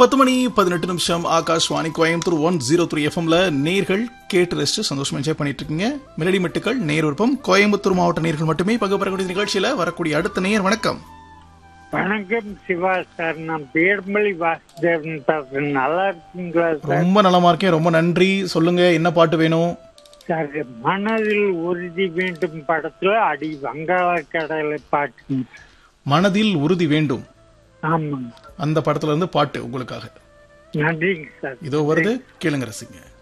பத்து மணி பதினெட்டு நிமிஷம் Akashvani Coimbatore one zero three எஃப்எம்ல நேர்கள் கேட்டு ரசிச்சு சந்தோஷமா என்ஜாய் பண்ணிட்டு இருக்கீங்க மெலடி மெட்டுக்கள் நேர் விருப்பம் கோயம்புத்தூர் மாவட்ட நேர்கள் மட்டுமே பங்கு பெறக்கூடிய நிகழ்ச்சியில வரக்கூடிய அடுத்த நேர் வணக்கம் வணக்கம் சிவா சார் நான் பேர்மொழி வாசுதேவன் பேசுறேன் நல்லா இருக்கீங்களா சார் ரொம்ப நலமா இருக்கேன் ரொம்ப நன்றி சொல்லுங்க என்ன பாட்டு வேணும் சார் மனதில் உறுதி வேண்டும் படத்துல அடி வங்காள கடலை பாட்டு மனதில் உறுதி வேண்டும் ஆமாங்க அந்த படத்துல இருந்து பாட்டு உங்களுக்காக நன்றிங்க சார் இதோ வருது கேளுங்க ரசிங்க